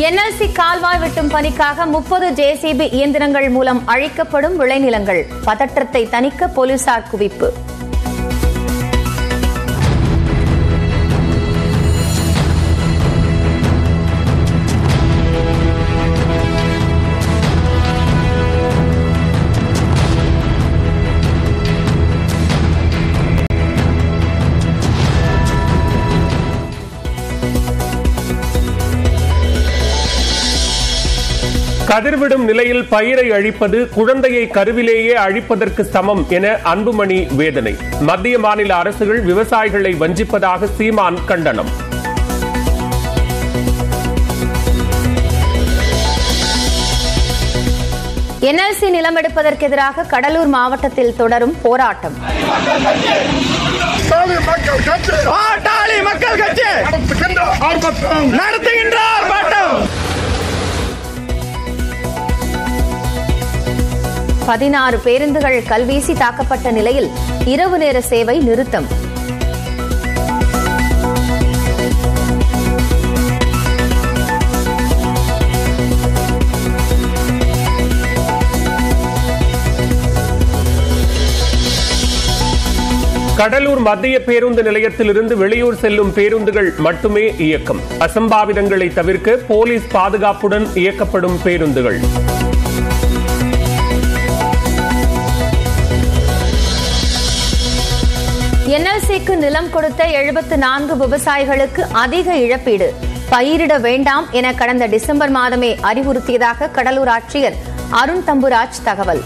NLC கால்வாய் வெட்டும் பணிக்காக முப்பது ஜேசிபி இயந்திரங்கள் மூலம் அழிக்கப்படும் விளைநிலங்கள் பதற்றத்தை தணிக்க போலீசார் குவிப்பு கதிர்விடும் நிலையில் பயிரை அழிப்பது குழந்தையை கருவிலேயே அழிப்பதற்கு சமம் என அன்புமணி வேதனை மத்திய மாநில அரசுகள் விவசாயிகளை வஞ்சிப்பதாக சீமான் கண்டனம் என்எல்சி நிலம் எடுப்பதற்கு எதிராக கடலூர் மாவட்டத்தில் தொடரும் போராட்டம் பாட்டாளி மக்கள் கட்சி பாட்டாளி மக்கள் கட்சி நடத்துகின்ற ஆர்ப்பாட்டம் நடத்துகின்ற ஆர்ப்பாட்டம் பதினாறு பேருந்துகள் கல்வீசி தாக்கப்பட்ட நிலையில் இரவு நேர சேவை நிறுத்தம் கடலூர் மத்திய பேருந்து நிலையத்திலிருந்து வெளியூர் செல்லும் பேருந்துகள் மட்டுமே இயக்கம் அசம்பாவிதங்களை தவிர்க்க போலீஸ் பாதுகாப்புடன் இயக்கப்படும் பேருந்துகள் என்எல்சிக்கு நிலம் கொடுத்த எழுபத்து நான்கு விவசாயிகளுக்கு அதிக இழப்பீடு பயிரிட வேண்டாம் என கடந்த டிசம்பர் மாதமே அறிவுறுத்தியதாக கடலூர் ஆட்சியர் அருண் தம்புராஜ் தகவல்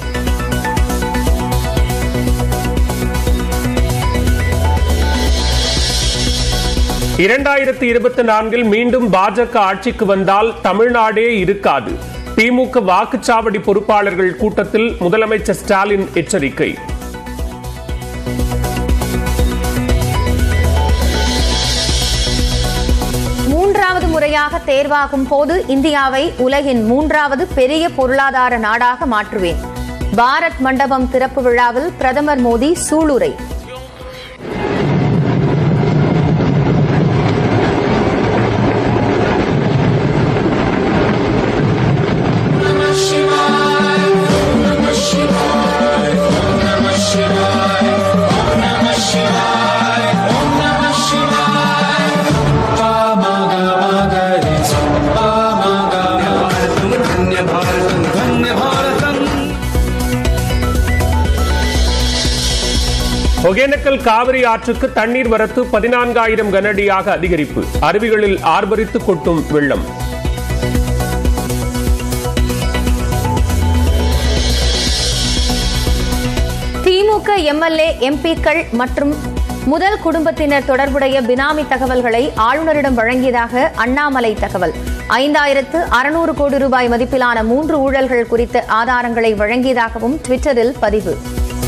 இரண்டாயிரத்தி இருபத்தி நான்கில் மீண்டும் பாஜக ஆட்சிக்கு வந்தால் தமிழ்நாடே இருக்காது திமுக வாக்குச்சாவடி பொறுப்பாளர்கள் கூட்டத்தில் முதலமைச்சர் ஸ்டாலின் எச்சரிக்கை மூன்றாவது முறையாக தேர்வாகும் போது இந்தியாவை உலகின் மூன்றாவது பெரிய பொருளாதார நாடாக மாற்றுவேன் பாரத் மண்டபம் திறப்பு விழாவில் பிரதமர் மோடி சூளுரை धन्य भारतम धन्य भारतम ஒகேனக்கல் காவிரி ஆற்றுக்கு தண்ணீர் வரத்து பதினான்காயிரம் கனஅடியாக அதிகரிப்பு அருவிகளில் ஆர்ப்பரித்து கொட்டும் வெள்ளம் திமுக எம்எல்ஏ எம்பிக்கள் மற்றும் முதல் குடும்பத்தினர் தொடர்புடைய பினாமி தகவல்களை ஆளுநரிடம் வழங்கியதாக அண்ணாமலை தகவல் ஐந்தாயிரத்து அறுநூறு கோடி ரூபாய் மதிப்பிலான மூன்று ஊழல்கள் குறித்த ஆதாரங்களை வழங்கியதாகவும் ட்விட்டரில் பதிவு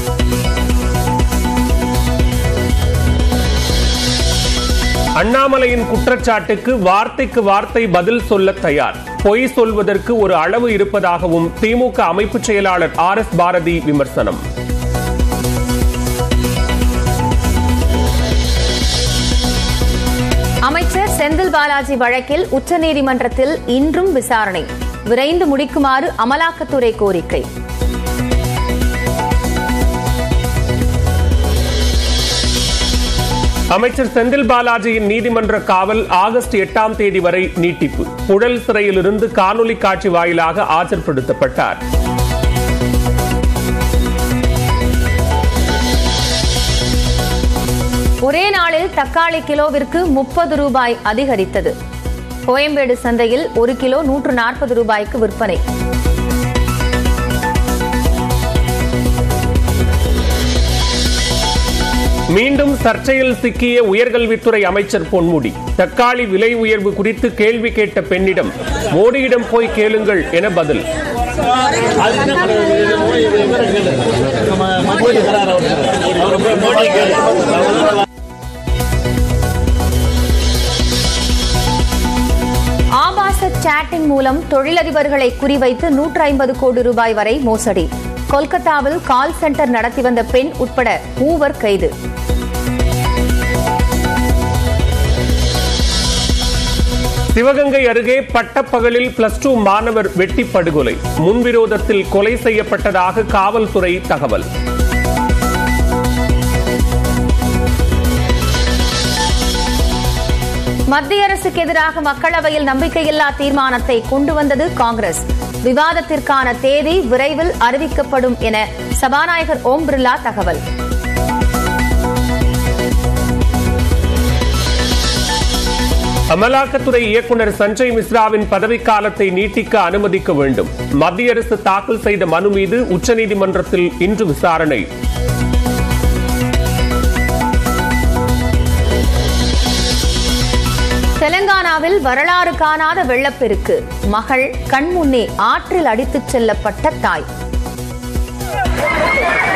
அண்ணாமலையின் குற்றச்சாட்டுக்கு வார்த்தைக்கு வார்த்தை பதில் சொல்ல தயார் பொய் சொல்வதற்கு ஒரு அளவு இருப்பதாகவும் திமுக அமைப்பு செயலாளர் ஆர் எஸ் பாரதி விமர்சனம் அமைச்சர் செந்தில் பாலாஜி வழக்கில் உச்சநீதிமன்றத்தில் இன்றும் விசாரணை விரைந்து முடிக்குமாறு அமலாக்கத்துறை கோரிக்கை அமைச்சர் செந்தில் பாலாஜியின் நீதிமன்ற காவல் ஆகஸ்ட் எட்டாம் தேதி வரை நீட்டிப்பு புழல் சிறையிலிருந்து காணொலி காட்சி வாயிலாக ஆஜர்படுத்தப்பட்டார் ஒரே நாளில் தக்காளி கிலோவிற்கு முப்பது ரூபாய் அதிகரித்தது கோயம்பேடு சந்தையில் ஒரு கிலோ நூற்று நாற்பது ரூபாய்க்கு விற்பனை மீண்டும் சர்ச்சையில் சிக்கிய உயர்கல்வித்துறை அமைச்சர் பொன்முடி தக்காளி விலை உயர்வு குறித்து கேள்வி கேட்ட பெண்ணிடம் மோடியிடம் போய் கேளுங்கள் என பதில் ஆபாச சாட்டிங் மூலம் தொழிலதிபர்களை குறிவைத்து நூற்று ஐம்பது கோடி ரூபாய் வரை மோசடி கொல்கத்தாவில் கால் சென்டர் நடத்தி வந்த பெண் உட்பட மூவர் கைது சிவகங்கை அருகே பட்டப்பகலில் பிளஸ் டூ மாணவர் வெட்டி படுகொலை முன்விரோதத்தில் கொலை செய்யப்பட்டதாக காவல்துறை தகவல் மத்திய அரசுக்கு எதிராக மக்களவையில் நம்பிக்கையில்லா தீர்மானத்தை கொண்டு வந்தது காங்கிரஸ் விவாதத்திற்கான தேதி விரைவில் அறிவிக்கப்படும் என சபாநாயகர் ஓம் பிர்லா தகவல் அமலாக்கத்துறை இயக்குநர் சஞ்சய் மிஸ்ராவின் பதவிக்காலத்தை நீட்டிக்க அனுமதிக்க வேண்டும் மத்திய அரசு தாக்கல் செய்த மனு மீது உச்சநீதிமன்றத்தில் இன்று விசாரணை தெலங்கானாவில் வரலாறு காணாத வெள்ளப்பெருக்கு மகள் கண்முன்னே ஆற்றில் அடித்துச் செல்லப்பட்ட தாய்